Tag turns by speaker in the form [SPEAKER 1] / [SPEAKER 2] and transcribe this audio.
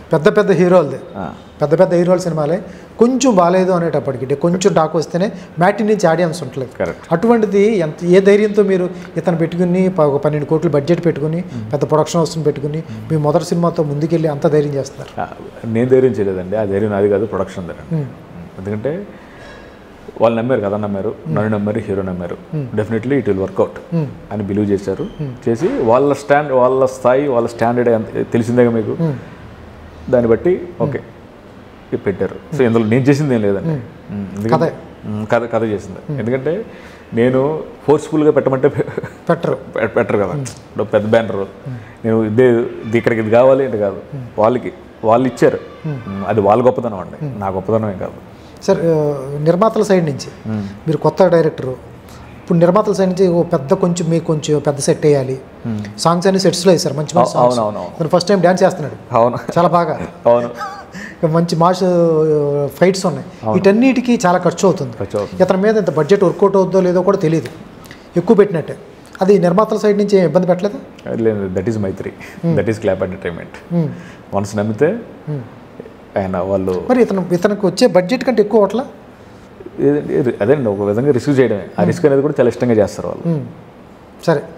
[SPEAKER 1] పెద్ద పెద్ద హీరోలది
[SPEAKER 2] ఆ,
[SPEAKER 1] పెద్ద పెద్ద హీరోల సినిమాలే కొంచెం బాగాలేదు అనేటప్పటికి కొంచెం టాక్ వస్తేనే మ్యాటి నుంచి ఆడియన్స్ ఉంటుంది
[SPEAKER 2] Correct.
[SPEAKER 1] అటువంటిది ఎంత ఏ ధైర్యంతో మీరు ఇతను పెట్టుకుని ప- ఒక పన్నెండు కోట్లు బడ్జెట్ పెట్టుకుని పెద్ద ప్రొడక్షన్ వస్తుంది పెట్టుకుని మీ మొదటి సినిమాతో ముందుకెళ్ళి అంత ధైర్యం చేస్తున్నారు
[SPEAKER 2] ఆ, నేను ధైర్యం చేయలేదండి ఆ ధైర్యం నాది కాదు ప్రొడక్షన్ ధైర్యం ఎందుకంటే వాళ్ళు నమ్మారు కదా నమ్మారు నన్ను నమ్మారు హీరో నమ్మారు డెఫినెట్లీ ఇట్ విల్ వర్కౌట్ అని బిలీవ్ చేశారు చేసి వాళ్ళ స్టాండ్ వాళ్ళ స్థాయి వాళ్ళ స్టాండర్డ్ ఎంత తెలిసిందేగా మీకు దాన్ని బట్టి ఓకే ఇది పెట్టారు సో ఇందులో నేను చేసింది ఏం లేదండి ఉమ్, ఎందుకంటే-
[SPEAKER 1] కథే.
[SPEAKER 2] ఉమ్, కథ కథ చేసింది ఎందుకంటే నేను ఫోర్స్ఫుల్గా పెట్టమంటే
[SPEAKER 1] పెట్టరు
[SPEAKER 2] పె- పెట్టరు కదా ఇప్పుడు పెద్ద బ్యానర్ నేను ఇదే ఇది ఇక్కడికి ఇది కావాలి అంటే కాదు వాళ్ళకి వాళ్ళు ఇచ్చారు ఉమ్, అది వాళ్ళ గొప్పతనం అండి నా గొప్పతనం ఏం కాదు
[SPEAKER 1] సార్ ఆ, నిర్మాతల సైడ్ నుంచి మీరు కొత్త డైరెక్టరు ఇప్పుడు నిర్మాతల సైడ్ నుంచి ఓ పెద్ద కొంచెం మీకు కొంచెం పెద్ద సెట్ వేయాలి సాంగ్స్ అన్ని సెట్స్లో వేశారు మంచి మంచి సాంగ్స్
[SPEAKER 2] అవునవును
[SPEAKER 1] తను ఫస్ట్ టైం డ్యాన్స్ చేస్తున్నాడు
[SPEAKER 2] అవును
[SPEAKER 1] చాలా బాగా
[SPEAKER 2] అవును
[SPEAKER 1] ఇక మంచి మాస్ ఫైట్స్ ఉన్నాయి వీటన్నిటికీ చాలా ఖర్చు అవుతుంది
[SPEAKER 2] ఖర్చు అవుతుంది.
[SPEAKER 1] ఇతని మీద ఇంత బడ్జెట్ వర్కౌట్ అవుతుందో లేదో కూడా తెలియదు ఎక్కువ పెట్టినట్టే అది నిర్మాతల సైడ్ నుంచి ఏం ఇబ్బంది పెట్టలేదు
[SPEAKER 2] లేదు that is Mythri that is Clap Entertainment once నమ్మితే ఆయన వాళ్ళు
[SPEAKER 1] మరి ఇతను ఇతనికి వచ్చే బడ్జెట్ కంటే ఎక్కువ అట్లా
[SPEAKER 2] ఇది- ఇది- అదే ఒక విధంగా రిస్క్ చేయడమే ఆ రిస్క్ అనేది కూడా చాలా ఇష్టంగా చేస్తారు వాళ్ళు
[SPEAKER 1] సరే